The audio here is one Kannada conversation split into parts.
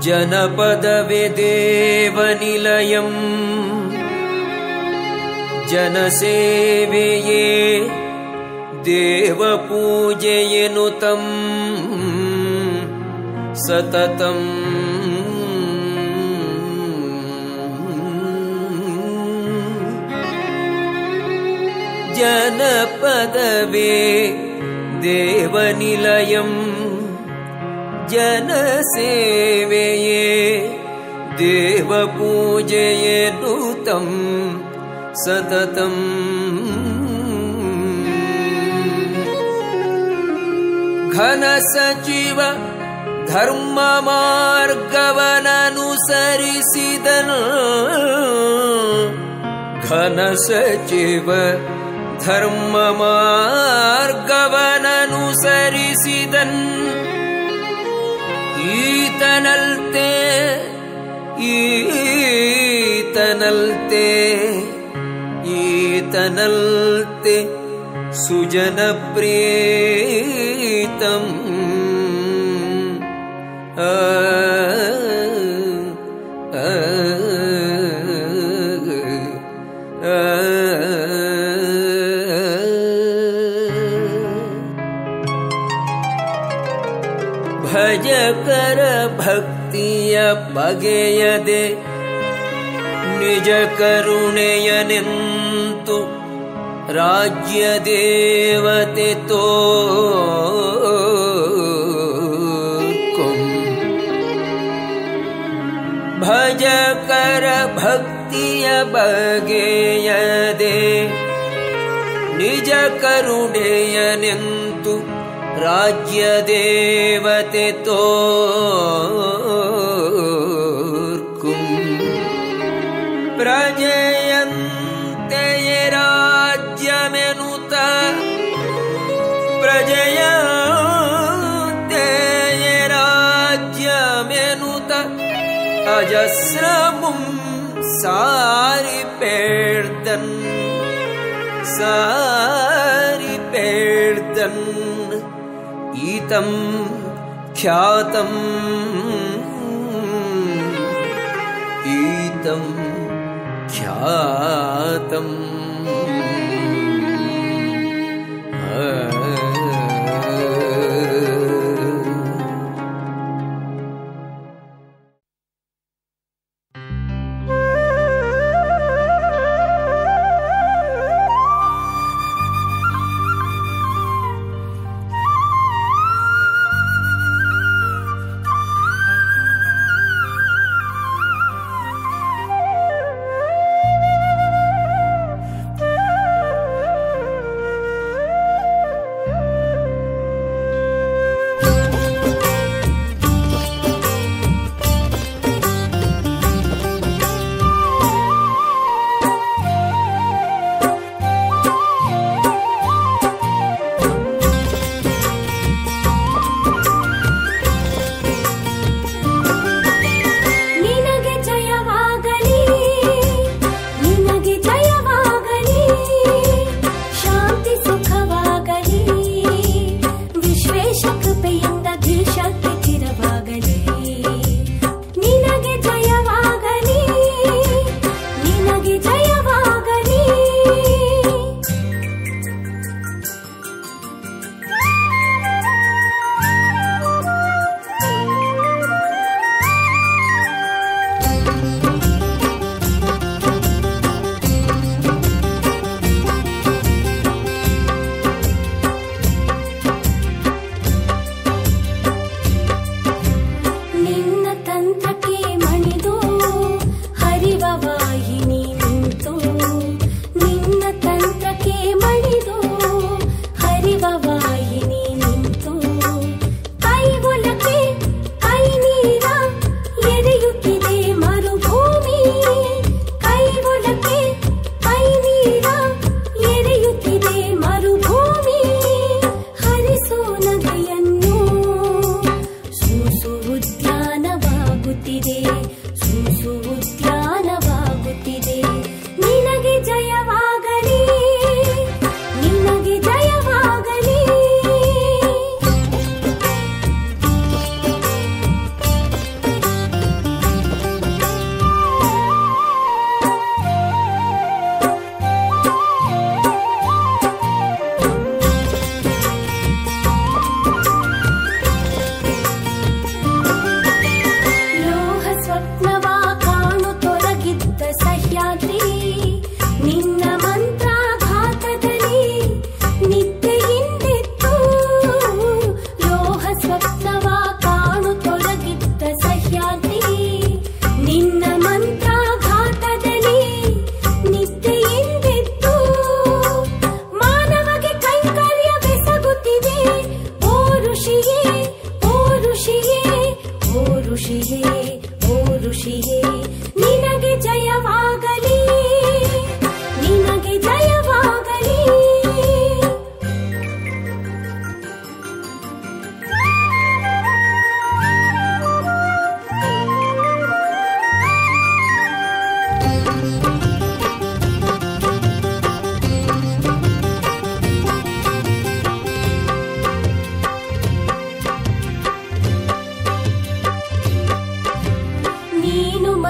जनपदवे देवनिलयम् जनसेवेये देवपूजयनुतम् सततम् जनपदवे देवनिलयम् जनसेवेये देवपूजये नूतम् सततम् घनसचिव धर्ममार्गवननुसरिसिदन् घनसचिव ಧರ್ಮಮಾರ್ಗವನನುಸರಿಸಿದನ್ ಈತನಲ್ತೆ ಈತನಲ್ತೆ ಈತನಲ್ತೆ ಸುಜನಪ್ರೀತಂ ಆ ಆ ಭಜಕರ ಭಕ್ತಿಯ ಬಗೆಯದೆ ನಿಜ ಕರುಣೆಯನೆಂತು ರಾಜ್ಯ ದೇವತೆ ತೋರ್ಕೊಂ ಭಜಕರ ಭಕ್ತಿಯ ಬಗೆಯದೆ ನಿಜ ಕರುಣೆಯನೆಂತು ರಾಜ್ಯ ದೇವತೆ ತೋರ್ಕುಂ ಪ್ರಜಯಂತೆಯ ರಾಜ್ಯಮೆನುತ ಪ್ರಜಯಂತೆಯ ರಾಜ್ಯಮೆನುತ ಅಜಸ್ರಮುಂ ಸಾರಿ ಪೇಳ್ದನ್ ಸಾರಿ ಪೇಳ್ದನ್ ಈತಂ ಖ್ಯಾತಂ ಈತಂ ಖ್ಯಾತಂ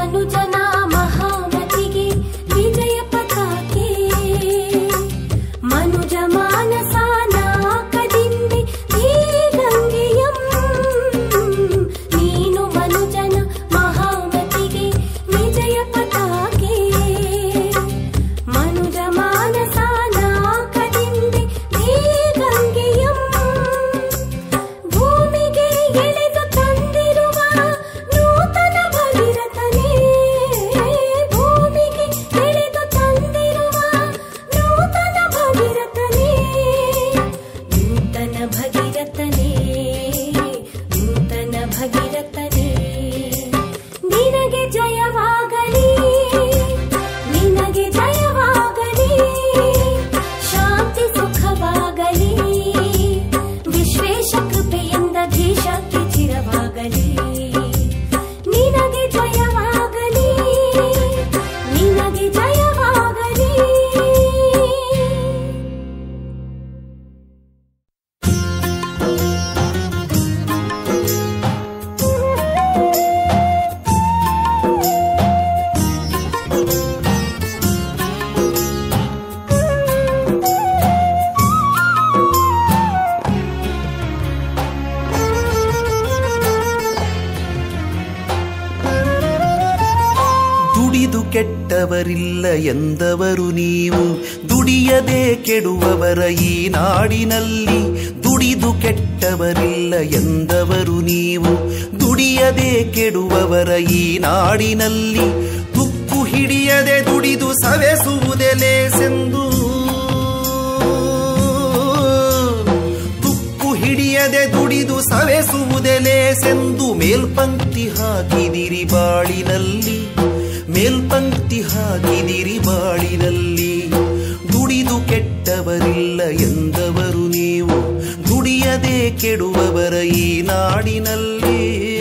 ಮನುಜನ ಮಹಾಮತಿಗೆ ವಿಜಯ ಪತಾಕೆ ಮನುಜ ಮಾನಸಾನ ಕದಿಂದೆ ಧೀರಂಗಿಯಂ ನೀನು ಮನುಜನ ಮಹಾಮತಿಗೆ ವಿಜಯ ಪತಾಕೆ ಮನುಜ ಮಾನಸಾನ ಕದಿಂದೆ ಧೀರಂಗಿಯಂ ಭೂಮಿಗೆ ಎಳೆದು ತಂದಿರುವ ನೂತನ ಭಗೀರಥನೇ ಭೂಮಿಗೆ ಎಳೆದು ತಂದಿರುವ ನೂತನ ಭಗೀರಥನೇ ನೂತನ ಭಗೀರಥನೇ ನೂತನ ಭಗೀರಥನೇ ನಿನಗೆ ಜಯವಾಗಲಿ ನಿನಗೆ ಜಯವಾಗಲಿ ಶಾಂತಿ ಸುಖವಾಗಲಿ ವಿಶ್ವೇಶ ಕೃಪೆಯಿಂದ ದೇಶಕ್ಕೆ ಚಿರವಾಗಲಿ ನಿನಗೆ ಜಯವಾಗಲಿ ನಿನಗೆ ಜಯವಾಗಲಿ ದುಡಿದು ಕೆಟ್ಟವರಿಲ್ಲ ಎಂದವರು ನೀವು ದುಡಿಯದೆ ಕೆಡುವವರ ಈ ನಾಡಿನಲ್ಲಿ ದುಡಿದು ಕೆಟ್ಟವರಿಲ್ಲ ಎಂದವರು ನೀವು ದುಡಿಯದೆ ಕೆಡುವವರ ಈ ನಾಡಿನಲ್ಲಿ ತುಕ್ಕು ಹಿಡಿಯದೆ ದುಡಿದು ಸವೆಸುವುದೇ ಲೇಸೆಂದು ತುಕ್ಕು ಹಿಡಿಯದೆ ದುಡಿದು ಸವೆಸುವುದೇ ಲೇಸೆಂದು ಮೇಲ್ಪಂಕ್ತಿ ಹಾಕಿದಿರಿ ಬಾಳಿನಲ್ಲಿ ಮೇಲ್ಪಂಕ್ತಿ ಹಾಕಿದಿರಿ ಬಾಳಿನಲ್ಲಿ ದುಡಿದು ಕೆಟ್ಟವರಿಲ್ಲ ಎಂದವರು ನೀವು ದುಡಿಯದೆ ಕೆಡುವವರ ಈ ನಾಡಿನಲ್ಲಿ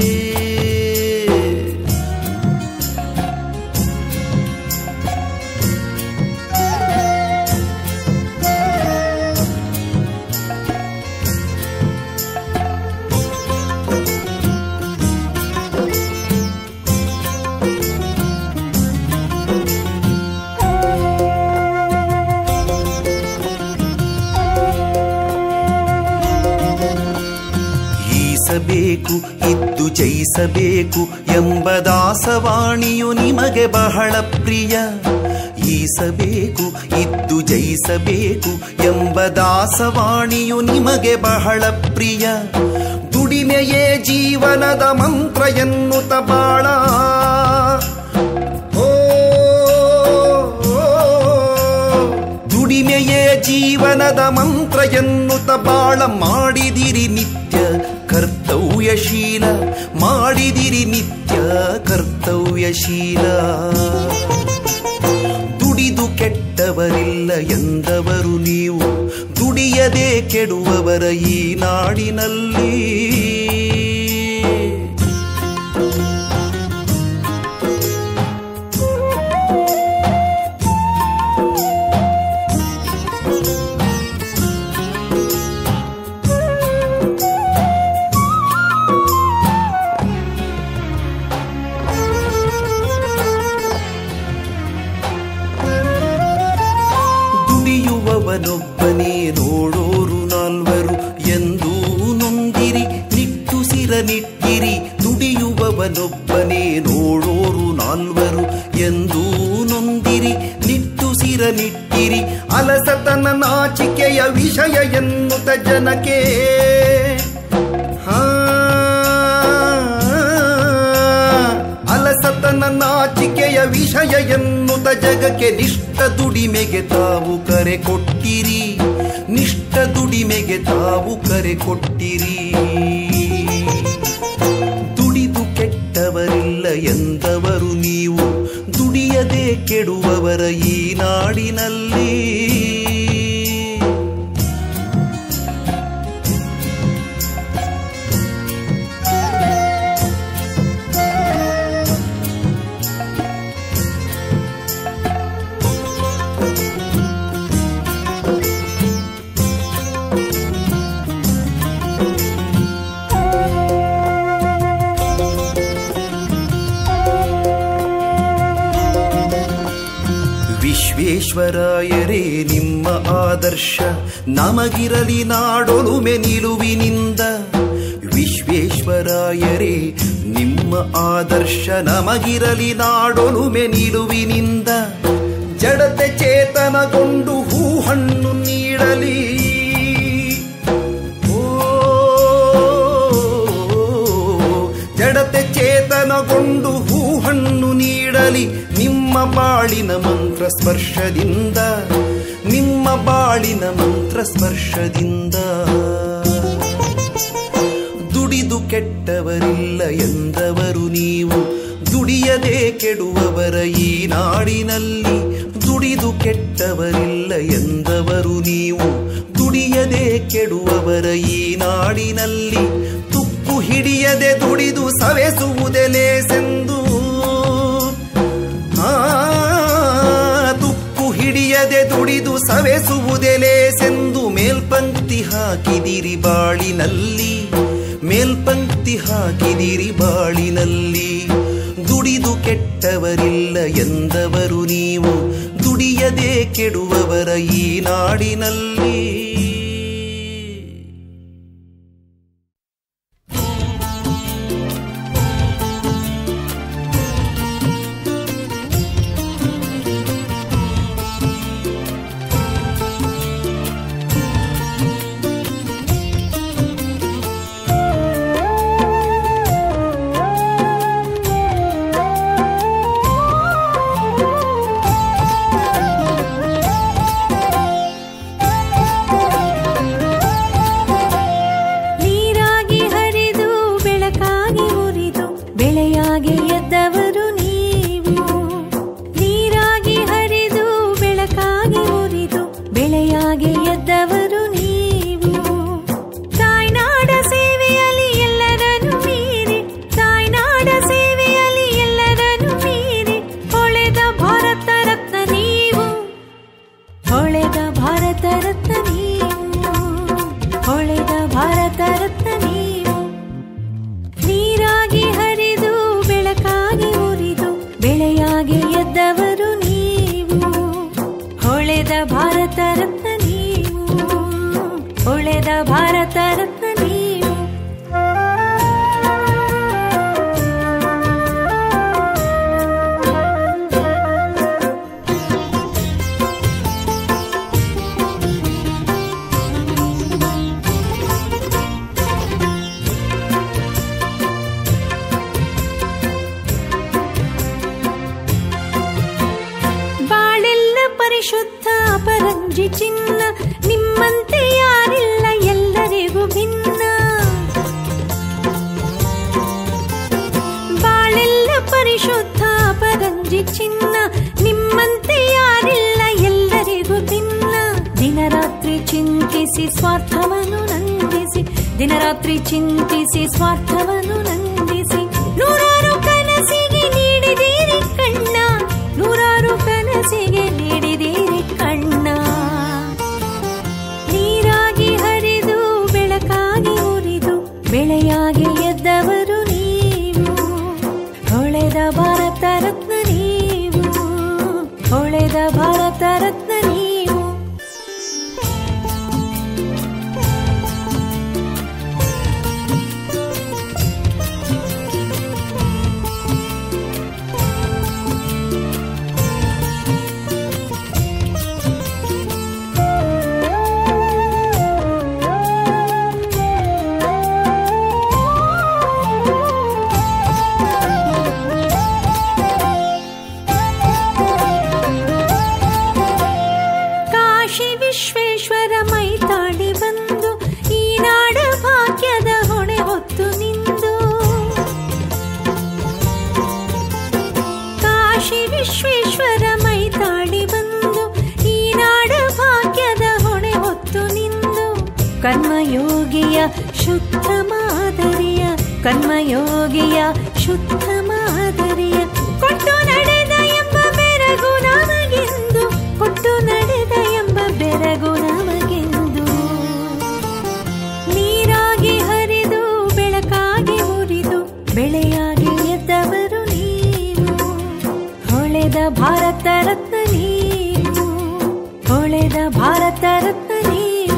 ಈಸಬೇಕು ಇದ್ದು ಜಯಿಸಬೇಕು ಎಂಬ ದಾಸವಾಣಿಯು ನಿಮಗೆ ಬಹಳ ಪ್ರಿಯ ಈಸಬೇಕು ಇದ್ದು ಜಯಿಸಬೇಕು ಎಂಬ ದಾಸವಾಣಿಯು ನಿಮಗೆ ಬಹಳ ಪ್ರಿಯ ದುಡಿಮೆಯೇ ಜೀವನದ ಮಂತ್ರ ಎನ್ನುತ್ತ ಬಾಳ ಓ, ದುಡಿಮೆಯೇ ಜೀವನದ ಮಂತ್ರ ಎನ್ನುತ್ತ ಬಾಳ ಮಾಡಿದಿರಿ ನಿತ್ಯ ಕರ್ತವ್ಯಶೀಲ ಮಾಡಿದಿರಿ ನಿತ್ಯ ಕರ್ತವ್ಯಶೀಲ ದುಡಿದು ಕೆಟ್ಟವರಿಲ್ಲ ಎಂದವರು ನೀವು ದುಡಿಯದೆ ಕೆಡುವವರ ಈ ನಾಡಿನಲ್ಲಿ ದುಡಿಯುವವನೊಬ್ಬನೇ ನೋಡೋರು ನಾಲ್ವರು ಎಂದೂ ನೊಂದಿರಿ ನಿಟ್ಟುಸಿರ ನಿಟ್ಟಿರಿ ದುಡಿಯುವವನೊಬ್ಬನೇ ನೋಡೋರು ನಾಲ್ವರು ಎಂದೂ ನೊಂದಿರಿ ನಿಟ್ಟುಸಿರ ನಿಟ್ಟಿರಿ ಅಲಸತನ ನಾಚಿಕೆಯ ವಿಷಯ ಎನ್ನುತ್ತ ಜನಕ್ಕೆ ಹಾ ಅಲಸತನ ನಾಚಿಕೆಯ ವಿಷಯ ಎನ್ನುತ್ತ ಜಗಕ್ಕೆ ನಿಷ್ಠ ದುಡಿಮೆಗೆ ತಾವು ಕರೆ ಕೊಟ್ಟಿರಿ ನಿಷ್ಠ ದುಡಿಮೆಗೆ ತಾವು ಕರೆ ಕೊಟ್ಟಿರಿ ದುಡಿದು ಕೆಟ್ಟವರಿಲ್ಲ ಎಂದವರು ನೀವು ದುಡಿಯದೆ ಕೆಡುವವರ ಈ ನಾಡಿನಲ್ಲಿ ವಿಶ್ವೇಶ್ವರಾಯರೇ ನಿಮ್ಮ ಆದರ್ಶ ನಮಗಿರಲಿ ನಾಡೊಲುಮೆ ನಿಲುವಿನಿಂದ ವಿಶ್ವೇಶ್ವರಾಯರೇ ನಿಮ್ಮ ಆದರ್ಶ ನಮಗಿರಲಿ ನಾಡೊಲುಮೆ ನಿಲುವಿನಿಂದ ಜಡತೆ ಚೇತನಗೊಂಡು ಹೂ ಹಣ್ಣು ನೀಡಲಿ ಓ ಜಡತೆ ಚೇತನಗೊಂಡು ಹೂ ಹಣ್ಣು ನೀಡಲಿ ನಿಮ್ಮ ಬಾಳಿನ ಮಂತ್ರ ಸ್ಪರ್ಶದಿಂದ ನಿಮ್ಮ ಬಾಳಿನ ಮಂತ್ರ ಸ್ಪರ್ಶದಿಂದ ದುಡಿದು ಕೆಟ್ಟವರಿಲ್ಲ ಎಂದವರು ನೀವು ದುಡಿಯದೆ ಕೆಡುವವರ ಈ ನಾಡಿನಲ್ಲಿ ದುಡಿದು ಕೆಟ್ಟವರಿಲ್ಲ ಎಂದವರು ನೀವು ದುಡಿಯದೆ ಕೆಡುವವರ ಈ ನಾಡಿನಲ್ಲಿ ತುಕ್ಕು ಹಿಡಿಯದೆ ದುಡಿದು ಸವೆಸುವುದೆಲೇಸೆಂದು ಆ, ತುಕ್ಕು ಹಿಡಿಯದೆ ದುಡಿದು ಸವೆಸುವುದೆಲೇಸೆಂದು ಮೇಲ್ಪಂಕ್ತಿ ಹಾಕಿದಿರಿ ಬಾಳಿನಲ್ಲಿ ಮೇಲ್ಪಂಕ್ತಿ ಹಾಕಿದಿರಿ ಬಾಳಿನಲ್ಲಿ ದುಡಿದು ಕೆಟ್ಟವರಿಲ್ಲ ಎಂದವರು ನೀವು ದುಡಿಯದೆ ಕೆಡುವವರ ಈ ನಾಡಿನಲ್ಲಿ ನೀರಾಗಿ ಹರಿದು ಬೆಳಕಾಗಿ ಉರಿದು ಬೆಳೆಯಾಗಿ ಎದ್ದವರು ನೀವು ನೀರಾಗಿ ಹರಿದು ಬೆಳಕಾಗಿ ಉರಿದು ಬೆಳೆಯಾಗಿ ಎದ್ದವರು ನೀವು ತಾಯ್ನಾಡ ಸೇವೆಯಲ್ಲಿ ಎಲ್ಲರನ್ನು ಮೀರಿ ತಾಯ್ನಾಡ ಸೇವೆಯಲ್ಲಿ ಎಲ್ಲರನ್ನು ಮೀರಿ ಹೊಳೆದ ಭಾರತ ರತ್ನ ನೀವು ಹೊಳೆದ ಭಾರತ ರತ್ನ ನೀವು ಹೊಳೆದ ಭಾರತ ರತ್ನ ನೀವು ನೀರಾಗಿ ಹರಿದು ಬೆಳಕಾಗಿ ಉರಿದು ಬೆಳೆಯಾಗಿ ಎದ್ದವರು ನೀವು ಹೊಳೆದ ಭಾರತ ರತ್ನ ನೀವು ಹೊಳೆದ ಭಾರತ ರತ್ನ ನೀವು ಬಾಳೆಲ್ಲ ಪರಿಶುದ್ಧ ಪರಂಜಿ ಚಿನ್ನ ನಿಮ್ಮಂತೆ ಯಾರಿಲ್ಲ ಎಲ್ಲರಿಗೂ ಭಿನ್ನ ಬಾಳೆಲ್ಲ ಪರಿಶುದ್ಧ ಪರಂಜಿ ಚಿನ್ನ ನಿಮ್ಮಂತೆ ಯಾರಿಲ್ಲ ಎಲ್ಲರಿಗೂ ಭಿನ್ನ ದಿನರಾತ್ರಿ ಚಿಂತಿಸಿ ಸ್ವಾರ್ಥವನ್ನು ನಂದಿಸಿ ದಿನರಾತ್ರಿ ಚಿಂತಿಸಿ ಸ್ವಾರ್ಥವನ್ನು ನಂದಿಸಿ ನೂರಾರು ಕನಸಿಗೆ ನೀಡಿದೀರಿ ಕಣ್ಣ ನೂರಾರು ಕನಸಿಗೆ ನೀಡಿದೀರಿ ಕಣ್ಣ ನೀರಾಗಿ ಹರಿದು ಬೆಳಕಾಗಿ ಉರಿದು ಬೆಳೆಯಾಗಿ ಎದ್ದವರು ನೀವು ಹೊಳೆದ ಭಾರತ ರತ್ನ ನೀವು ಹೊಳೆದ ಭಾರತ ರತ್ನ ನೀವು ಕಾಶಿ ವಿಶ್ವೇಶ್ವರ ಮೈತಾಡಿ ಬಂದು ಈ ನಾಡ ಭಾಗ್ಯದ ಹೊಣೆ ಹೊತ್ತು ನಿಂದು ಕಾಶಿ ವಿಶ್ವೇಶ್ವರ ಮೈತಾಡಿ ಬಂದು ಈ ನಾಡ ಭಾಗ್ಯದ ಹೊಣೆ ಹೊತ್ತು ನಿಂದು ಕರ್ಮಯೋಗಿಯ ಶುದ್ಧ ಮಾದರಿಯ ಕರ್ಮಯೋಗಿಯ ಶುದ್ಧ ಮಾದರಿಯ ಕೊಟ್ಟು ನಡೆದ ಎಂಬ ಬೆರಗು ನಮಗೆಂದು ಕೊಟ್ಟು ನಡೆದ ಎಂಬ ಬೆರಗು ನಮಗೆಂದು ನೀರಾಗಿ ಹರಿದು ಬೆಳಕಾಗಿ ಉರಿದು ಬೆಳೆಯಾಗಿ ಎದ್ದವರು ನೀವು ಹೊಳೆದ ಭಾರತ ರತ್ನ ನೀವು ಭಾರತ ರತ್ನ ನೀವು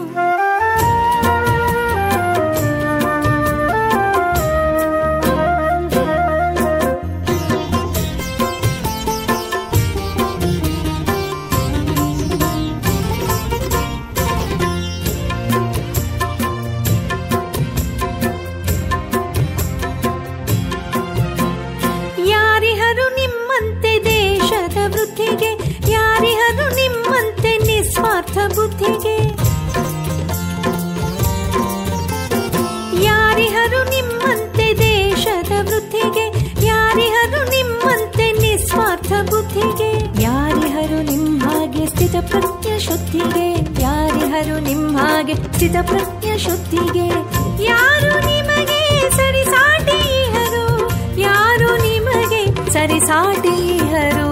ಯಾರಿಹರು ನಿಮ್ಮಂತೆ ದೇಶದ ವೃದ್ಧಿಗೆ ಯಾರಿಹರು ನಿಮ್ಮಂತೆ ನಿಸ್ವಾರ್ಥ ಬುದ್ಧಿಗೆ ಯಾರಿಹರು ನಿಮ್ಮಂತೆ ದೇಶದ ವೃದ್ಧಿಗೆ ಯಾರಿಹರು ನಿಮ್ಮಂತೆ ನಿಸ್ವಾರ್ಥ ಬುದ್ಧಿಗೆ ಯಾರಿಹರು ನಿಮ್ಮ ಹಾಗೆ ಸ್ಥಿತ ಪ್ರಜ್ಞ ಶುದ್ಧಿಗೆ ಯಾರಿಹರು ನಿಮ್ಮ ಹಾಗೆ ಸ್ಥಿತ ಪ್ರಜ್ಞ ಶುದ್ಧಿಗೆ ಯಾರು ನಿಮಗೆ ಸರಿಸಾಟಿಹರು ಯಾರು ನಿಮಗೆ ಸರಿಸಾಟಿಹರು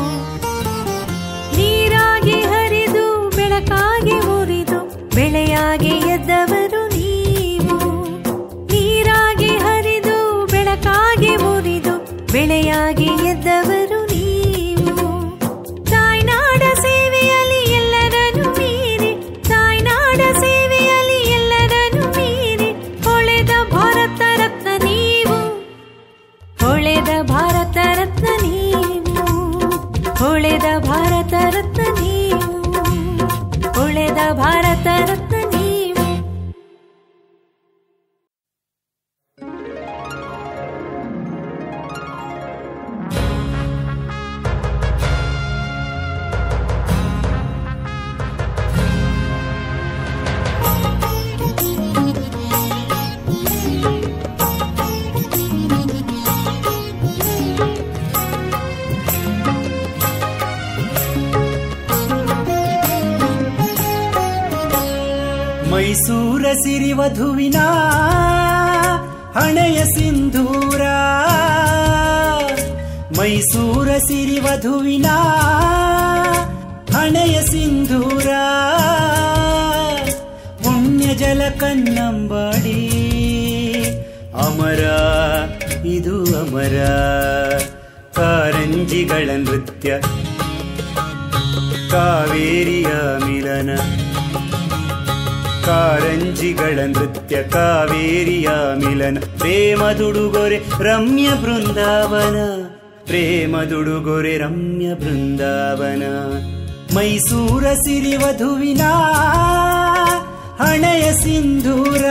ನೀರಾಗಿ ಹರಿದು ಬೆಳಕಾಗಿ ಮುರಿದು ಬೆಳೆಯಾಗಿ ಎದ್ದವರು ನೀವು ನೀರಾಗಿ ಹರಿದು ಬೆಳಕಾಗಿ ಮುರಿದು ಬೆಳೆಯಾಗಿ ಎದ್ದವರು ನೀವು ತಾಯ್ನಾಡ ಸೇವೆಯಲ್ಲಿ ಎಲ್ಲರನ್ನು ಮೀರಿ ತಾಯ್ನಾಡ ಸೇವೆಯಲ್ಲಿ ಎಲ್ಲರನ್ನು ಮೀರಿ ಹೊಳೆದ ಭಾರತ ರತ್ನ ನೀವು ಹೊಳೆದ ಭಾರತ ರತ್ನ ನೀವು ಹೊಳೆದ ಭಾರತ ರತ್ನ ನೀವು ಹೊಳೆದ ಭಾರತ ರತ್ನ ನೀವು ಮೈಸೂರ ಸಿರಿವಧುವಿನ ಹಣೆಯ ಸಿಂಧೂರ ಮೈಸೂರ ಸಿರಿವಧುವಿನ ಹಣೆಯ ಸಿಂಧೂರ ಪುಣ್ಯ ಜಲ ಕನ್ನಂಬಾಡಿ ಅಮರ ಇದು ಅಮರ ಕಾರಂಜಿಗಳ ನೃತ್ಯ ಕಾವೇರಿಯ ಮಿಲನ ಕಾರಂಜಿಗಳ ನೃತ್ಯ ಕಾವೇರಿಯ ಮಿಲನ ಪ್ರೇಮದುಡುಗೊರೆ ರಮ್ಯ ಬೃಂದಾವನ ಪ್ರೇಮದುಡುಗೊರೆ ರಮ್ಯ ಬೃಂದಾವನ ಮೈಸೂರ ಸಿರಿವಧುವಿನ ಹಣೆಯ ಸಿಂಧೂರ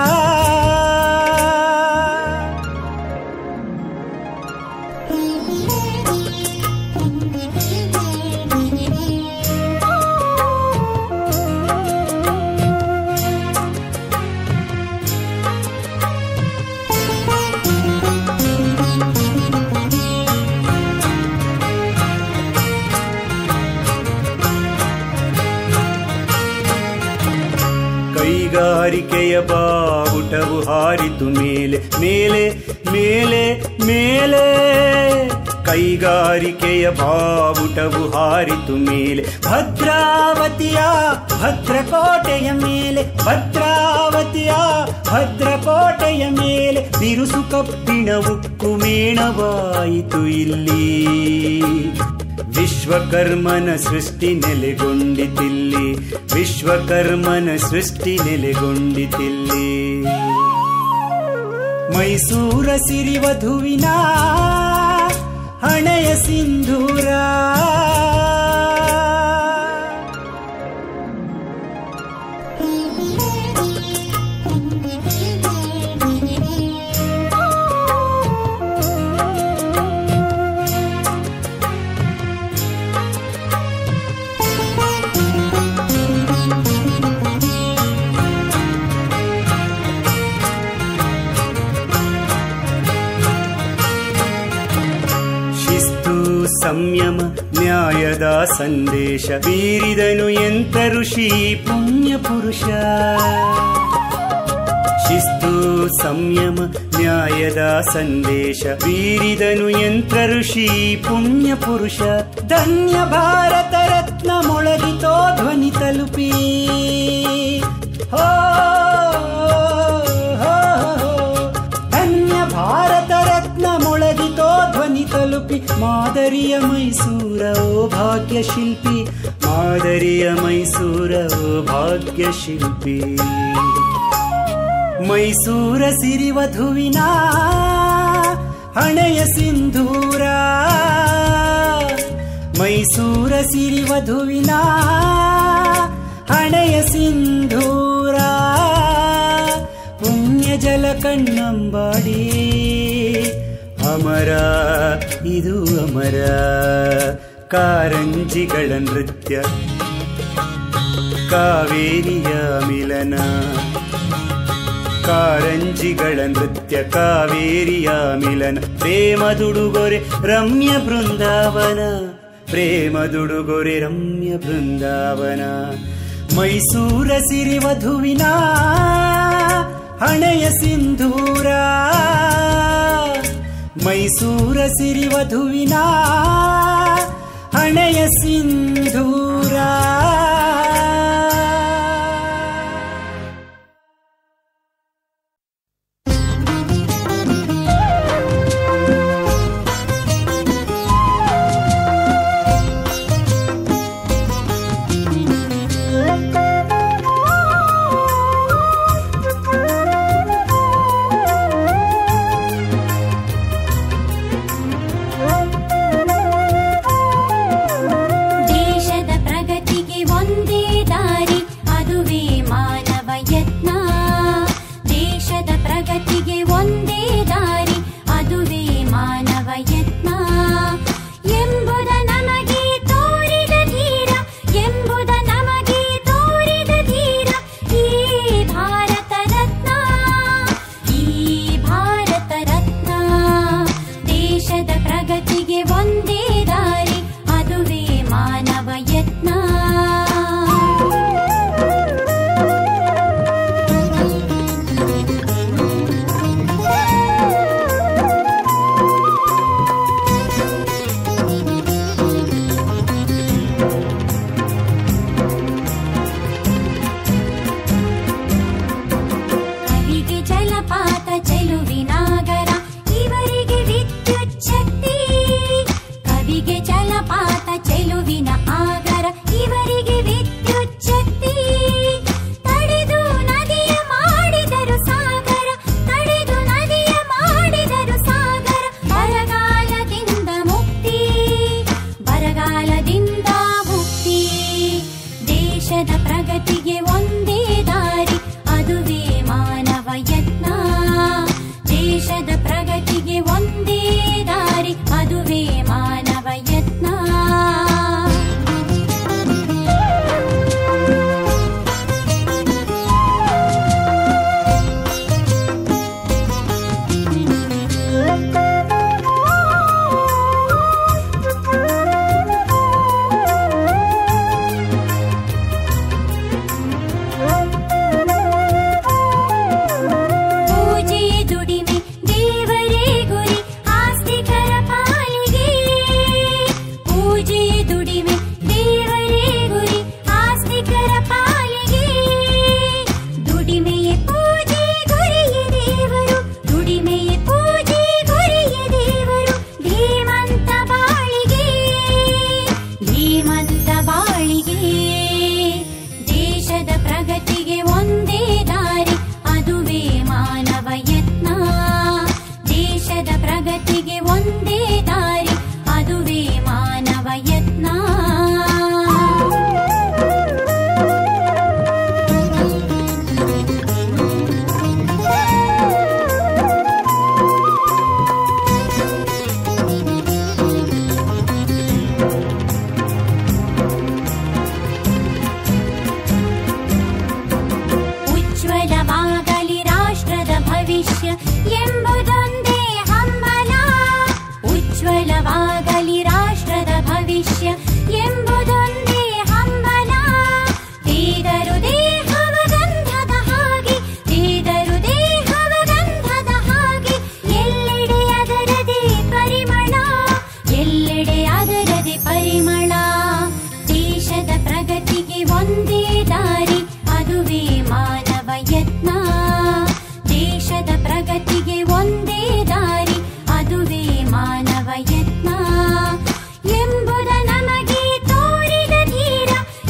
ಕೈಗಾರಿಕೆಯ ಬಾವುಟವು ಹಾರಿತು ಮೇಲೆ ಮೇಲೆ ಮೇಲೆ ಮೇಲೆ ಕೈಗಾರಿಕೆಯ ಬಾವುಟವು ಹಾರಿತು ಮೇಲೆ ಭದ್ರಾವತಿಯ ಭದ್ರಕೋಟೆಯ ಮೇಲೆ ಭದ್ರಾವತಿಯ ಭದ್ರಕೋಟೆಯ ಮೇಲೆ ಬಿರುಸು ಕಪ್ಪಿಣ ಉಕ್ಕು ಮೇಣವಾಯಿತು ಇಲ್ಲಿ ವಿಶ್ವಕರ್ಮನ ಸೃಷ್ಟಿ ನೆಲೆಗೊಂಡಿತಿಲ್ಲಿ ವಿಶ್ವಕರ್ಮನ ಸೃಷ್ಟಿ ನೆಲೆಗೊಂಡಿತಿಲ್ಲಿ ಮೈಸೂರ ಸಿರಿವಧುವಿನ ಹಣೆಯ ಸಿಂಧೂರ ಶಿಸ್ತು ಸಂಯಮ ನ್ಯಾಯದ ಸಂದೇಶ ಬೀರಿದನು ಎಂತ ಋಷಿ ಪುಣ್ಯ ಪುರುಷ ಶಿಸ್ತು ಸಂಯಮ ನ್ಯಾಯದ ಸಂದೇಶ ಬೀರಿದನು ಎಂತ ಋಷಿ ಪುಣ್ಯ ಪುರುಷ ಧನ್ಯ ಭಾರತ ರತ್ನ ಮೊಳಗಿತೋ ಧ್ವನಿ ತಲುಪಿ ಹೋ ಹೋ, ಹೋ. ಧನ್ಯ ಭಾರತ ರತ್ನ ಮೊಳಗಿತೋ ಧ್ವನಿ ತಲುಪಿ ಮಾದರಿಯ ಮೈಸೂರ ಓ ಭಾಗ್ಯ ಶಿಲ್ಪಿ ಮಾದರಿಯ ಮೈಸೂರ ಭಾಗ್ಯ ಶಿಲ್ಪಿ ಮೈಸೂರ ಸಿರಿವಧುವಿನ ಹಣೆಯ ಸಿಂಧೂರ ಮೈಸೂರ ಸಿರಿವಧುವಿನ ಹಣೆಯ ಸಿಂಧೂರ ಪುಣ್ಯ ಜಲ ಕಣ್ಣಂಬಾಡಿ ಅಮರ ಇದು ಅಮರ ಕಾರಂಜಿಗಳ ನೃತ್ಯ ಕಾವೇರಿಯ ಮಿಲನ ಕಾರಂಜಿಗಳ ನೃತ್ಯ ಕಾವೇರಿಯ ಮಿಲನ ಪ್ರೇಮದುಡುಗೊರೆ ರಮ್ಯ ಬೃಂದಾವನ ಪ್ರೇಮದುಡುಗೊರೆ ರಮ್ಯ ಬೃಂದಾವನ ಮೈಸೂರ ಸಿರಿವಧುವಿನ ಹಣೆಯ ಸಿಂಧೂರ ಮೈಸೂರ ಸಿರಿವಧುವಿನ ಹಣೆಯ ಸಿಂಧೂರ ದೇಶದ ಪ್ರಗತಿಗೆ ಒಂದೇ ದಾರಿ ಅದುವೇ ಮಾನವ ಯತ್ನ ದೇಶದ ಪ್ರಗತಿಗೆ ಒಂದೇ ದಾರಿ ಅದುವೇ ಮಾನವ ಯತ್ನ ಎಂಬುದ ನಮಗೆ ತೋರಿದ ಧೀರ ಎಂಬುದ ನಮಗೆ ತೋರಿದ ಧೀರ ಈ ಭಾರತ ರತ್ನ ಈ ಭಾರತ ರತ್ನ ದೇಶದ ಪ್ರಗತಿಗೆ ಒಂದೇ ದಾರಿ ಅದುವೇ ಮಾನವ ಯತ್ನ ಕವಿಗೆ ಜಲಪಾತ ಚೆಲುವಿನಾಗರ ಇವರಿಗೆ ವಿದ್ಯುತ್ ಶಕ್ತಿ ಕವಿಗೆ ಜಲಪಾತ ಚೆಲುವಿನ ಆಗರ ಇವರಿಗೆ ವಿದ್ಯುತ್ ಶಕ್ತಿ ತಡೆದು ನದಿಯ ಮಾಡಿದರು ಸಾಗರ ತಡೆದು ನದಿಯ ಮಾಡಿದರು ಸಾಗರ ಬರಗಾಲದಿಂದ ಮುಕ್ತಿ ಬರಗಾಲದಿಂದ ಮುಕ್ತಿ ದೇಶದ ಪ್ರಗತಿಗೆ ಒಂದೇ ದಾರಿ ಅದುವೇ ಮಾನವ ಯತ್ನ ದೇಶದ ಪ್ರಗತಿಗೆ ಒಂದೇ ದಾರಿ ಅದುವೇ ಮಾನವ ಯತ್ನ ಪೂಜೆ ದುಡಿಮೆ ದೇವರೇ ಗುರಿ ಆಸ್ತಿಕರ ಪಾಲಿಗೆ ಪೂಜೆ ದುಡಿಮೆ ದೇವರೇ ಗುರಿ ಆಸ್ತಿಕರ ಪಾಲಿಗೆ ದುಡಿಮೆಯೇ ಪೂಜೆ ಗುರಿಯ ದೇವರು ದುಡಿಮೆಯೇ ಪೂಜೆ ಗುರಿಯ ದೇವರು ಧೀಮಂತ ಬಾಳಿಗೆ ಧೀಮಂತ ಬಾಳಿಗೆ ದೇಶದ ಪ್ರಗತಿಗೆ ಒಂದೇ ದಾರಿ ಅದುವೇ ಮಾನವ ಯತ್ನ ದೇಶದ ಪ್ರಗತಿಗೆ ಒಂದೇ ದಾರಿ ಅದುವೇ ಮಾನವ ಯತ್ನ ಉಜ್ವಲವಾಗಲಿ ರಾಷ್ಟ್ರದ ಭವಿಷ್ಯ ಎಂಬುದೊಂದೇ ಹಂಬಲ ಉಜ್ವಲವಾಗಲಿ ರಾಷ್ಟ್ರದ ಭವಿಷ್ಯ ಎಂಬುದೊಂದೇ ಹಂಬಲ ತೇದರು ದೇಹವ ಗಂಧದ ಹಾಗೆ ತೇದರು ದೇಹವ ಗಂಧದ ಹಾಗೆ ಎಲ್ಲೆಡೆ ಅದರದೇ ಪರಿಮಳ ಎಲ್ಲೆಡೆ ಅದರದೇ ಪರಿಮಳ ದೇಶದ ಪ್ರಗತಿಗೆ ಒಂದೇ ದಾರಿ ಅದುವೇ ಮಾನವ ಯತ್ನ ದೇಶದ ಪ್ರಗತಿಗೆ ಒಂದೇ ದಾರಿ ಅದುವೇ ಮಾನವ ಯತ್ನ ಎಂಬುದ ನಮಗೆ ತೋರಿದ ಧೀರ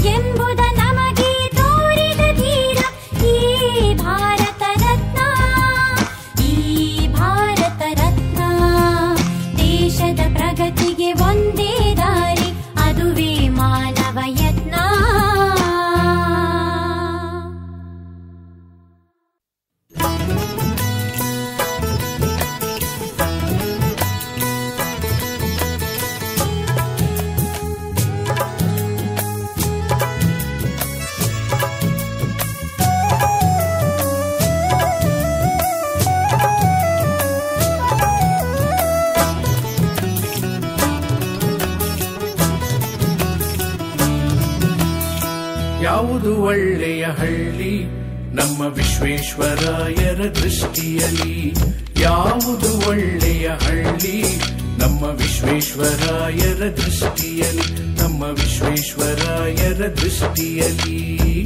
ಯಾವುದು ಒಳ್ಳೆಯ ಹಳ್ಳಿ ನಮ್ಮ ವಿಶ್ವೇಶ್ವರಾಯರ ದೃಷ್ಟಿಯಲ್ಲಿ ಯಾವುದು ಒಳ್ಳೆಯ ಹಳ್ಳಿ ನಮ್ಮ ವಿಶ್ವೇಶ್ವರಾಯರ ದೃಷ್ಟಿಯಲ್ಲಿ ನಮ್ಮ ವಿಶ್ವೇಶ್ವರಾಯರ ದೃಷ್ಟಿಯಲ್ಲಿ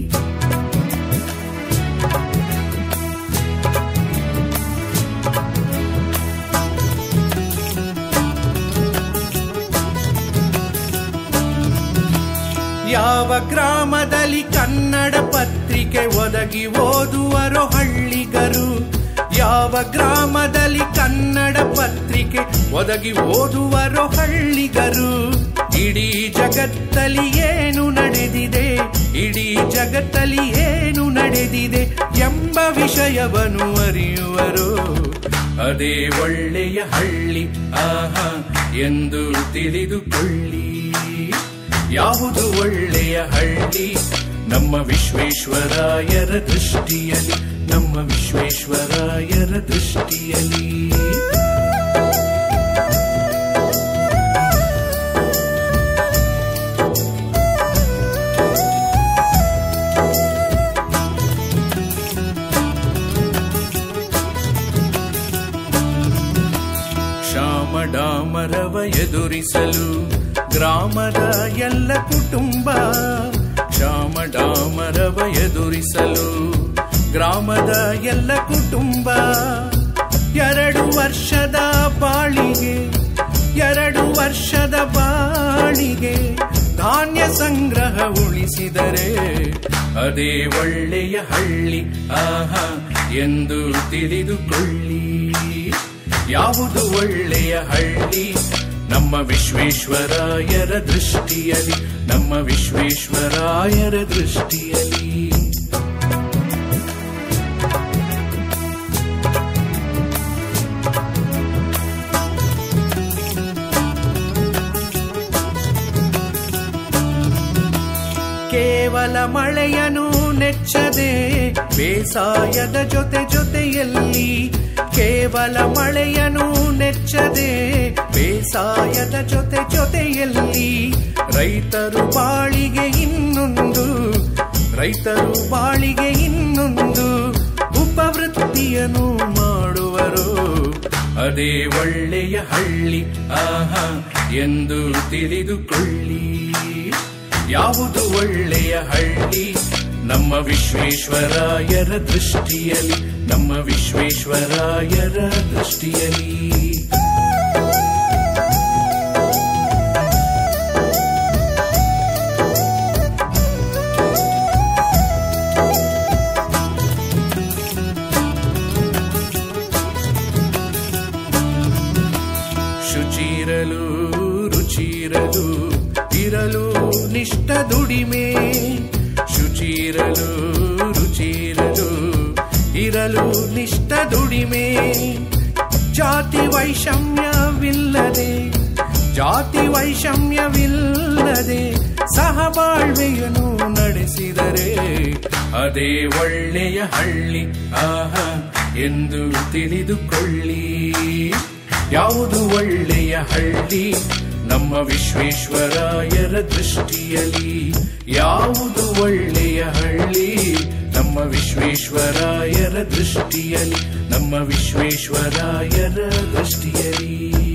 ಯಾವ ಗ್ರಾಮದಲ್ಲಿ ಕನ್ನಡ ಪತ್ರಿಕೆ ಒದಗಿ ಓದುವರೋ ಹಳ್ಳಿಗರು ಯಾವ ಗ್ರಾಮದಲ್ಲಿ ಕನ್ನಡ ಪತ್ರಿಕೆ ಒದಗಿ ಓದುವರೋ ಹಳ್ಳಿಗರು ಇಡೀ ಜಗತ್ತಲ್ಲಿ ಏನು ನಡೆದಿದೆ ಇಡೀ ಜಗತ್ತಲ್ಲಿ ಏನು ನಡೆದಿದೆ ಎಂಬ ವಿಷಯವನ್ನು ಅರಿಯುವರು ಅದೇ ಒಳ್ಳೆಯ ಹಳ್ಳಿ ಆಹಾ ಎಂದು ತಿಳಿದುಕೊಳ್ಳಿ ಯಾವುದು ಒಳ್ಳೆಯ ಹಳ್ಳಿ ನಮ್ಮ ವಿಶ್ವೇಶ್ವರಾಯರ ದೃಷ್ಟಿಯಲ್ಲಿ ನಮ್ಮ ವಿಶ್ವೇಶ್ವರಾಯರ ದೃಷ್ಟಿಯಲ್ಲಿ ಶ್ಯಾಮ ಡಾಮರವ ಎದುರಿಸಲು ಗ್ರಾಮದ ಎಲ್ಲ ಕುಟುಂಬ ಶ್ಯಾಮ ಡಾಮರವ ಎದುರಿಸಲು ಗ್ರಾಮದ ಎಲ್ಲ ಕುಟುಂಬ ಎರಡು ವರ್ಷದ ಬಾಳಿಗೆ ಎರಡು ವರ್ಷದ ಬಾಳಿಗೆ ಧಾನ್ಯ ಸಂಗ್ರಹ ಉಳಿಸಿದರೆ ಅದೇ ಒಳ್ಳೆಯ ಹಳ್ಳಿ ಆಹಾ ಎಂದು ತಿಳಿದುಕೊಳ್ಳಿ ಯಾವುದು ಒಳ್ಳೆಯ ಹಳ್ಳಿ ನಮ್ಮ ವಿಶ್ವೇಶ್ವರಾಯರ ದೃಷ್ಟಿಯಲ್ಲಿ ನಮ್ಮ ವಿಶ್ವೇಶ್ವರಾಯರ ದೃಷ್ಟಿಯಲ್ಲಿ ಕೇವಲ ಮಳೆಯನು ನೆಚ್ಚದೆ ಬೇಸಾಯದ ಜೊತೆ ಜೊತೆಯಲ್ಲಿ ಕೇವಲ ಮಳೆಯನು ನೆಚ್ಚದೆ ಬೇಸಾಯದ ಜೊತೆ ಜೊತೆಯಲ್ಲಿ ರೈತರು ಬಾಳಿಗೆ ಇನ್ನೊಂದು ರೈತರು ಬಾಳಿಗೆ ಇನ್ನೊಂದು ಉಪವೃತ್ತಿಯನ್ನು ಮಾಡುವರು ಅದೇ ಒಳ್ಳೆಯ ಹಳ್ಳಿ ಆಹಾ ಎಂದು ತಿಳಿದುಕೊಳ್ಳಿ ಯಾವುದು ಒಳ್ಳೆಯ ಹಳ್ಳಿ ನಮ್ಮ ವಿಶ್ವೇಶ್ವರಾಯರ ದೃಷ್ಟಿಯಲ್ಲಿ ನಮ್ಮ ವಿಶ್ವೇಶ್ವರಾಯರ ದೃಷ್ಟಿಯಲ್ಲಿ ಶುಚಿರಲು ರುಚಿರಲು ಇರಲು ನಿಷ್ಠ ದುಡಿಮೆ ಶುಚಿರಲು ರುಚಿರಲು ಇರಲು ನಿಷ್ಠ ದುಡಿಮೆ ಜಾತಿ ವೈಷಮ್ಯವಿಲ್ಲದೆ ಜಾತಿ ವೈಷಮ್ಯವಿಲ್ಲದೆ ಸಹಬಾಳ್ವೆಯನ್ನು ನಡೆಸಿದರೆ ಅದೇ ಒಳ್ಳೆಯ ಹಳ್ಳಿ ಆಹಾ ಎಂದು ತಿಳಿದುಕೊಳ್ಳಿ ಯಾವುದು ಒಳ್ಳೆಯ ಹಳ್ಳಿ ನಮ್ಮ ವಿಶ್ವೇಶ್ವರಾಯರ ದೃಷ್ಟಿಯಲ್ಲಿ ಯಾವುದು ಒಳ್ಳೆಯ ಹಳ್ಳಿ ನಮ್ಮ ವಿಶ್ವೇಶ್ವರಾಯರ ದೃಷ್ಟಿಯಲ್ಲಿ ನಮ್ಮ ವಿಶ್ವೇಶ್ವರಾಯರ ದೃಷ್ಟಿಯಲ್ಲಿ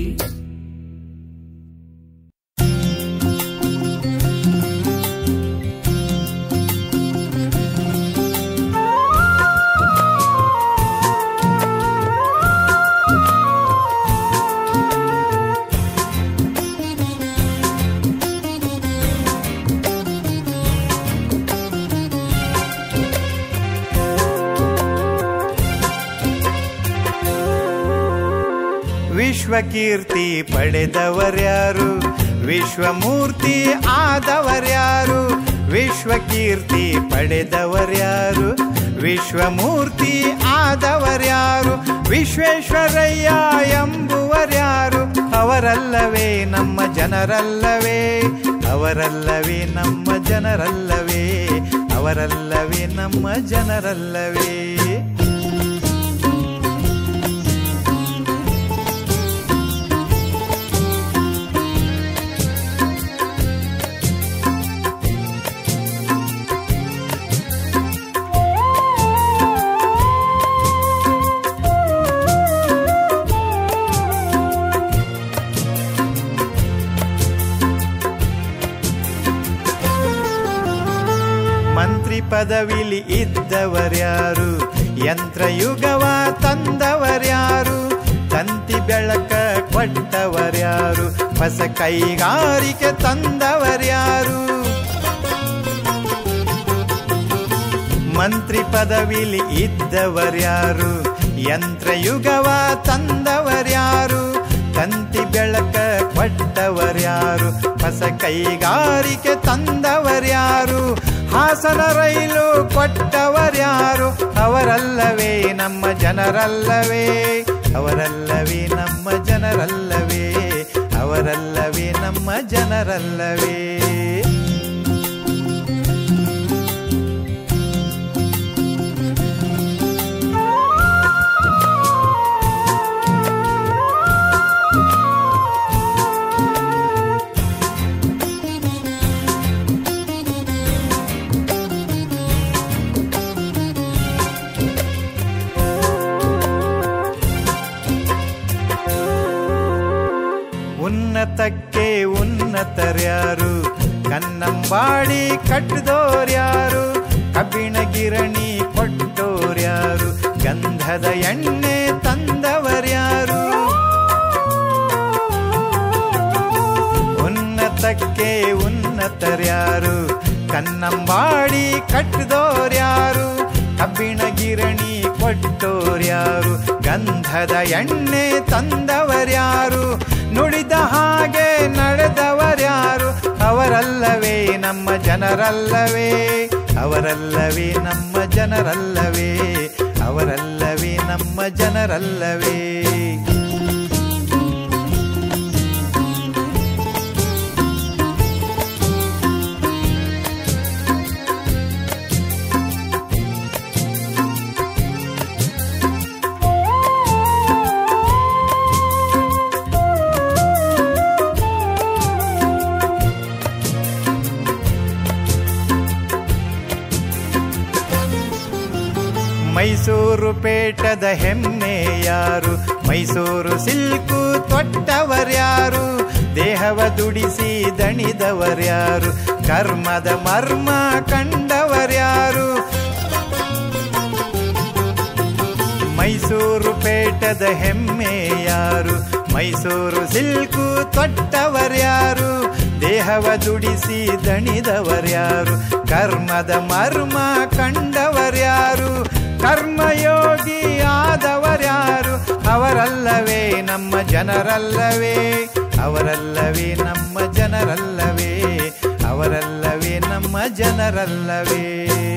ವಿಶ್ವಕೀರ್ತಿ ಪಡೆದವರ್ಯಾರು ವಿಶ್ವಮೂರ್ತಿ ಆದವರ್ಯಾರು ವಿಶ್ವಕೀರ್ತಿ ಪಡೆದವರ್ಯಾರು ವಿಶ್ವಮೂರ್ತಿ ಆದವರ್ಯಾರು ವಿಶ್ವೇಶ್ವರಯ್ಯ ಎಂಬುವರ್ಯಾರು ಅವರಲ್ಲವೇ ನಮ್ಮ ಜನರಲ್ಲವೇ ಅವರಲ್ಲವೇ ನಮ್ಮ ಜನರಲ್ಲವೇ ಅವರಲ್ಲವೇ ನಮ್ಮ ಜನರಲ್ಲವೇ ಪದವಿಲಿ ಇದ್ದವರ್ಯಾರು ಯಂತ್ರಯುಗವ ತಂದವರ್ಯಾರು ತಂತಿ ಬೆಳಕ ಕೊಟ್ಟವರ್ಯಾರು ಹೊಸ ಕೈಗಾರಿಕೆ ತಂದವರ್ಯಾರು ಮಂತ್ರಿ ಪದವಿಲಿ ಇದ್ದವರ್ಯಾರು ಯಂತ್ರಯುಗವ ತಂದವರ್ಯಾರು ತಂತಿ ಬೆಳಕ ಕೊಟ್ಟವರ್ಯಾರು ಹೊಸ ಕೈಗಾರಿಕೆ ತಂದವರ್ಯಾರು ಹಾಸನ ರೈಲು ಕೊಟ್ಟವರ್ಯಾರು ಅವರಲ್ಲವೇ ನಮ್ಮ ಜನರಲ್ಲವೇ ಅವರಲ್ಲವೇ ನಮ್ಮ ಜನರಲ್ಲವೇ ಅವರಲ್ಲವೇ ನಮ್ಮ ಜನರಲ್ಲವೇ ಉನ್ನತಕ್ಕೆ ಉನ್ನತರ್ಯಾರು ಕನ್ನಂಬಾಡಿ ಕಟ್ಟಿದೋರ್ಯಾರು ಕಬ್ಬಿಣ ಗಿರಣಿ ಕೊಟ್ಟೋರ್ಯಾರು ಗಂಧದ ಎಣ್ಣೆ ತಂದವರ್ಯಾರು ಉನ್ನತಕ್ಕೆ ಉನ್ನತರ್ಯಾರು ಕನ್ನಂಬಾಡಿ ಕಟ್ಟಿದೋರ್ಯಾರು ಕಬ್ಬಿಣ ಗಿರಣಿ ಕೊಟ್ಟೋರ್ಯಾರು ಗಂಧದ ಎಣ್ಣೆ ತಂದವರ್ಯಾರು ನುಡಿದ ಹಾಗೆ ನಡೆದವರ್ಯಾರು ಅವರಲ್ಲವೇ ನಮ್ಮ ಜನರಲ್ಲವೇ ಅವರಲ್ಲವೇ ನಮ್ಮ ಜನರಲ್ಲವೇ ಅವರಲ್ಲವೇ ನಮ್ಮ ಜನರಲ್ಲವೇ ಮೈಸೂರು ಪೇಟದ ಹೆಮ್ಮೆ ಯಾರು ಮೈಸೂರು ಸಿಲ್ಕು ತೊಟ್ಟವರ್ಯಾರು ದೇಹವ ದುಡಿಸಿ ದಣಿದವರ್ಯಾರು ಕರ್ಮದ ಮರ್ಮ ಕಂಡವರ್ಯಾರು ಮೈಸೂರು ಪೇಟದ ಹೆಮ್ಮೆ ಯಾರು ಮೈಸೂರು ಸಿಲ್ಕು ತೊಟ್ಟವರ್ಯಾರು ದೇಹವ ದುಡಿಸಿ ದಣಿದವರ್ಯಾರು ಕರ್ಮದ ಮರ್ಮ ಕಂಡವರ್ಯಾರು ಕರ್ಮಯೋಗಿ ಆದವರ್ಯಾರು ಅವರಲ್ಲವೇ ನಮ್ಮ ಜನರಲ್ಲವೇ ಅವರಲ್ಲವೇ ನಮ್ಮ ಜನರಲ್ಲವೇ ಅವರಲ್ಲವೇ ನಮ್ಮ ಜನರಲ್ಲವೇ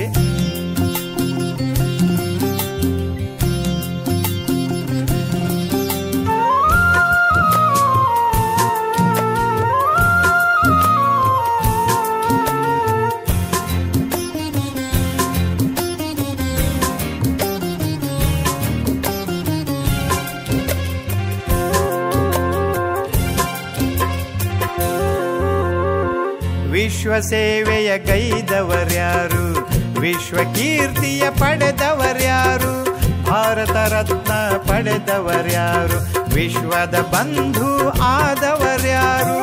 ವಿಶ್ವ ಸೇವೆಯ ಗೈದವರ್ಯಾರು ವಿಶ್ವ ಕೀರ್ತಿಯ ಪಡೆದವರ್ಯಾರು ಭಾರತ ರತ್ನ ಪಡೆದವರ್ಯಾರು ವಿಶ್ವದ ಬಂಧು ಆದವರ್ಯಾರು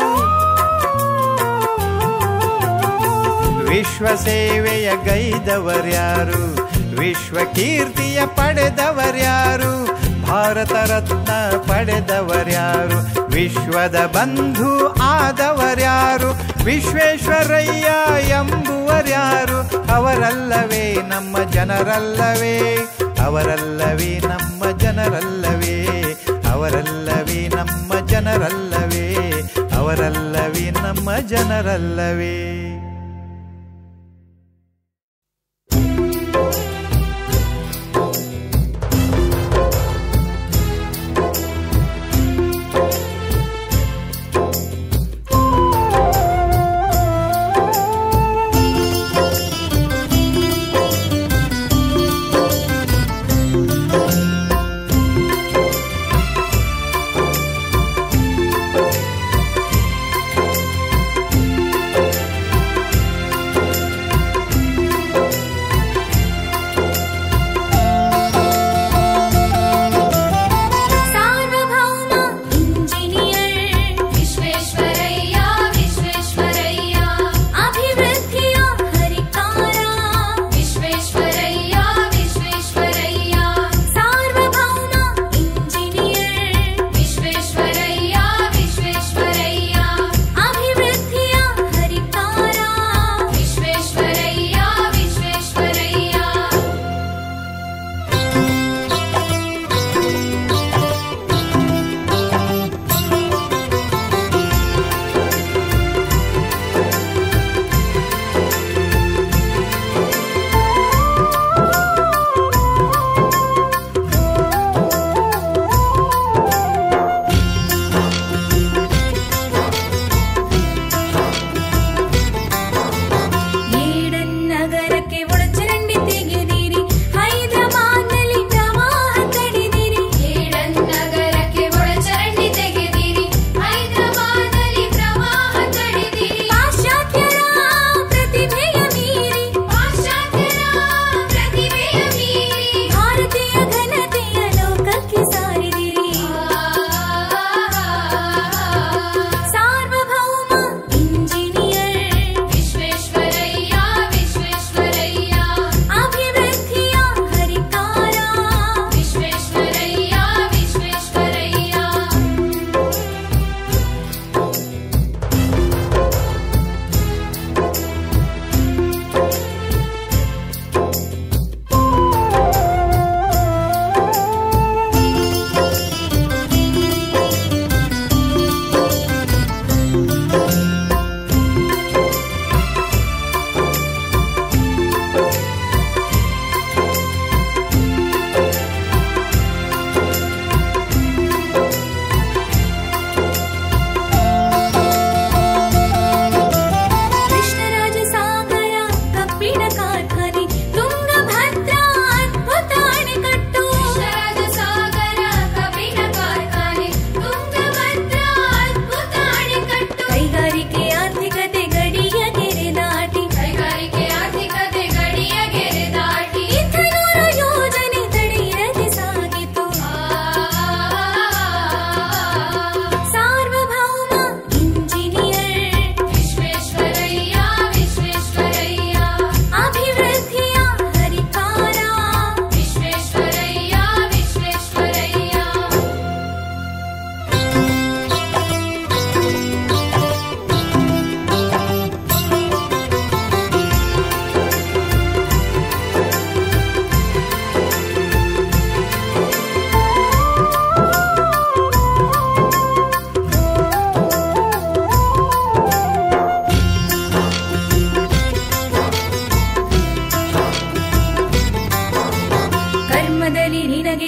ವಿಶ್ವ ಸೇವೆಯ ಗೈದವರ್ಯಾರು ವಿಶ್ವ ಕೀರ್ತಿಯ ಪಡೆದವರ್ಯಾರು ಭಾರತ ರತ್ನ ಪಡೆದವರ್ಯಾರು ವಿಶ್ವದ ಬಂಧು ಆದವರ್ಯಾರು ವಿಶ್ವೇಶ್ವರಯ್ಯ ಎಂಬುವರ್ಯಾರು ಅವರಲ್ಲವೇ ನಮ್ಮ ಜನರಲ್ಲವೇ ಅವರಲ್ಲವೇ ನಮ್ಮ ಜನರಲ್ಲವೇ ಅವರಲ್ಲವೇ ನಮ್ಮ ಜನರಲ್ಲವೇ ಅವರಲ್ಲವೇ ನಮ್ಮ ಜನರಲ್ಲವೇ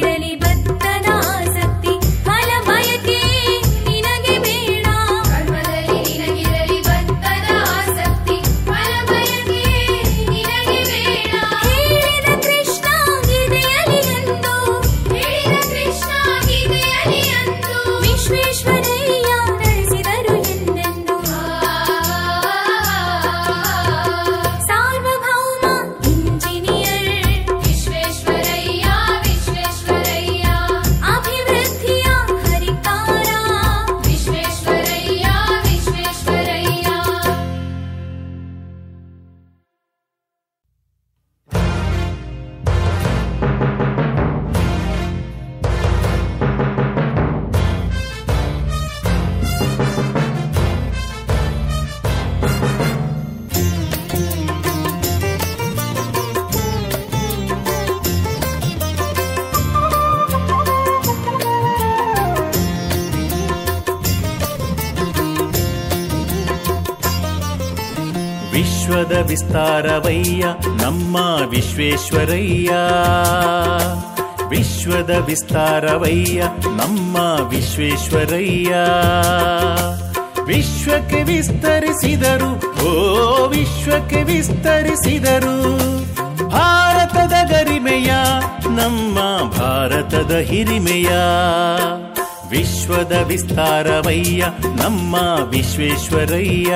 ನಿನಗಿರಲಿ ಭತ್ತದ ಆಸಕ್ತಿ ಫಲ ಬಯಕೆ ನಿನಗೆ ಬೇಡ ಕರ್ಮದಲ್ಲಿ ನಿನಗಿರಲಿ ಭತ್ತದ ಆಸಕ್ತಿ ಫಲ ಬಯಕೆ ನಿನಗೆ ಬೇಡ ಹೇಳಿದ ಕೃಷ್ಣ ಗೀತೆಯಲ್ಲಿ ಅಂದು ಹೇಳಿದ ಕೃಷ್ಣ ಗೀತೆಯಲ್ಲಿ ಅಂದು ವಿಶ್ವೇಶ್ವರಯ್ಯ ನಡೆಸಿದರು ಎಂದೆಂದು ಸಾರ್ವಭೌಮ ಇಂಜಿನಿಯರ್ ವಿಶ್ವೇಶ್ವರಯ್ಯ ವಿಶ್ವೇಶ್ವರಯ್ಯ ಅಭಿವೃದ್ಧಿಯ ಹರಿಕಾರ ವಿಶ್ವೇಶ್ವರಯ್ಯ ವಿಶ್ವೇಶ್ವರಯ್ಯ ವಿಶ್ವದ ವಿಸ್ತಾರವಯ್ಯ ನಮ್ಮ ವಿಶ್ವೇಶ್ವರಯ್ಯ ವಿಶ್ವದ ವಿಸ್ತಾರವಯ್ಯ ನಮ್ಮ ವಿಶ್ವೇಶ್ವರಯ್ಯ ವಿಶ್ವಕ್ಕೆ ವಿಸ್ತರಿಸಿದರು ಓ ವಿಶ್ವಕ್ಕೆ ವಿಸ್ತರಿಸಿದರು ಭಾರತದ ಗರಿಮೆಯ ನಮ್ಮ ಭಾರತದ ಹಿರಿಮೆಯ ವಿಶ್ವದ ವಿಸ್ತಾರವಯ್ಯ ನಮ್ಮ ವಿಶ್ವೇಶ್ವರಯ್ಯ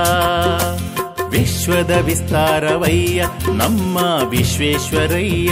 ವಿಶ್ವದ ವಿಸ್ತಾರವಯ್ಯ ನಮ್ಮ ವಿಶ್ವೇಶ್ವರಯ್ಯ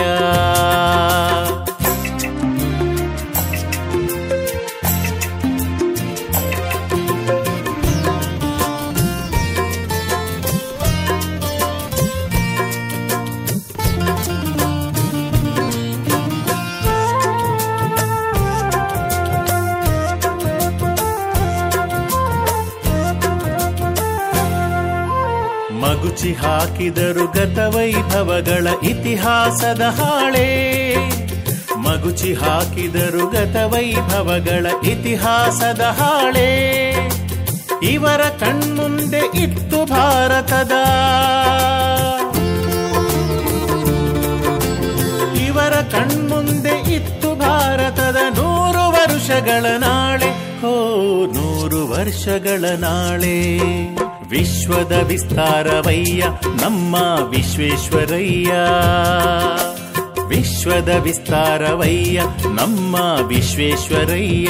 ಮಗುಚಿ ಹಾಕಿದರು ಗತವೈಭವಗಳ ಇತಿಹಾಸದ ಹಾಳೆ ಮಗುಚಿ ಹಾಕಿದರು ಗತವೈಭವಗಳ ಇತಿಹಾಸದ ಹಾಳೆ ಇವರ ಕಣ್ಮುಂದೆ ಇತ್ತು ಭಾರತದ ಇವರ ಕಣ್ಮುಂದೆ ಇತ್ತು ಭಾರತದ ನೂರು ವರ್ಷಗಳ ನಾಳೆ ಹೋ ನೂರು ವರ್ಷಗಳ ನಾಳೆ ವಿಶ್ವದ ವಿಸ್ತಾರವಯ್ಯ ನಮ್ಮ ವಿಶ್ವೇಶ್ವರಯ್ಯ ವಿಶ್ವದ ವಿಸ್ತಾರವಯ್ಯ ನಮ್ಮ ವಿಶ್ವೇಶ್ವರಯ್ಯ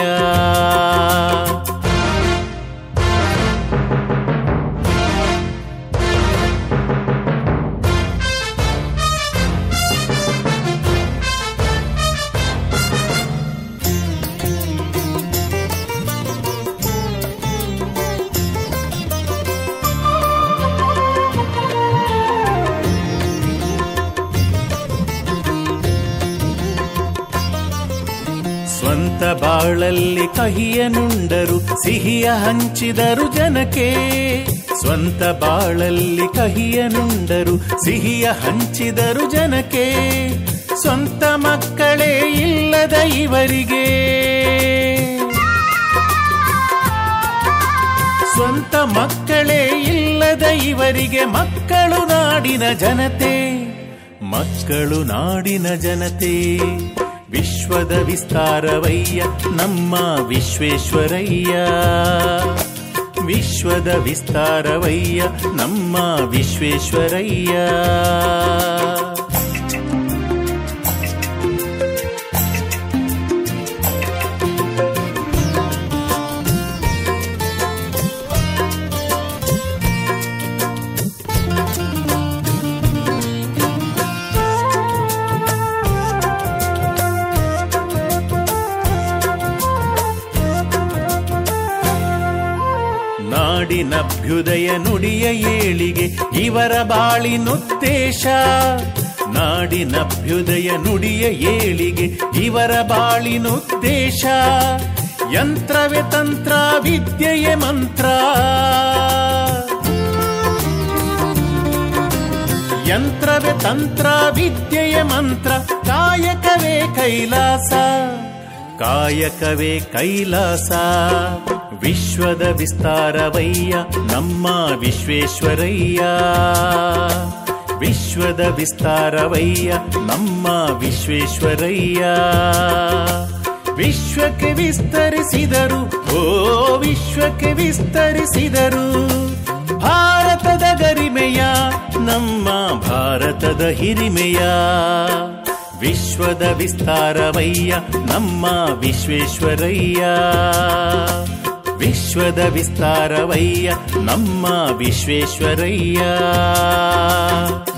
ಸ್ವಂತ ಬಾಳಲ್ಲಿ ಕಹಿಯ ನುಂಡರು ಸಿಹಿಯ ಹಂಚಿದರು ಜನಕ್ಕೆ ಸ್ವಂತ ಬಾಳಲ್ಲಿ ಕಹಿಯ ನುಂಡರು ಸಿಹಿಯ ಹಂಚಿದರು ಜನಕ್ಕೆ ಸ್ವಂತ ಮಕ್ಕಳೇ ಇಲ್ಲದ ಇವರಿಗೆ ಸ್ವಂತ ಮಕ್ಕಳೇ ಇಲ್ಲದ ಇವರಿಗೆ ಮಕ್ಕಳು ನಾಡಿನ ಜನತೆ ಮಕ್ಕಳು ನಾಡಿನ ಜನತೆ ವಿಶ್ವದ ವಿಸ್ತಾರವಯ್ಯ ನಮ್ಮ ವಿಶ್ವೇಶ್ವರಯ್ಯ ವಿಶ್ವದ ವಿಸ್ತಾರವಯ್ಯ ನಮ್ಮ ವಿಶ್ವೇಶ್ವರಯ್ಯ ನಾಡಿನಭ್ಯುದಯ ನುಡಿಯ ಏಳಿಗೆ ಇವರ ಬಾಳಿನುದ್ದೇಶ ನಾಡಿನಭ್ಯುದಯ ನುಡಿಯ ಏಳಿಗೆ ಇವರ ಬಾಳಿನುದ್ದೇಶ ಯಂತ್ರವೇ ತಂತ್ರ ವಿದ್ಯೆಯೇ ಮಂತ್ರ ಯಂತ್ರವೇ ತಂತ್ರ ವಿದ್ಯೆಯ ಮಂತ್ರ ಕಾಯಕವೇ ಕೈಲಾಸ ಕಾಯಕವೇ ಕೈಲಾಸ ವಿಶ್ವದ ವಿಸ್ತಾರವಯ್ಯ ನಮ್ಮ ವಿಶ್ವೇಶ್ವರಯ್ಯ ವಿಶ್ವದ ವಿಸ್ತಾರವಯ್ಯ ನಮ್ಮ ವಿಶ್ವೇಶ್ವರಯ್ಯ ವಿಶ್ವಕ್ಕೆ ವಿಸ್ತರಿಸಿದರು ಓ ವಿಶ್ವಕ್ಕೆ ವಿಸ್ತರಿಸಿದರು ಭಾರತದ ಗರಿಮೆಯ ನಮ್ಮ ಭಾರತದ ಹಿರಿಮೆಯ ವಿಶ್ವದ ವಿಸ್ತಾರವಯ್ಯ ನಮ್ಮ ವಿಶ್ವೇಶ್ವರಯ್ಯ ವಿಶ್ವದ ವಿಸ್ತಾರವಯ್ಯ ನಮ್ಮ ವಿಶ್ವೇಶ್ವರಯ್ಯ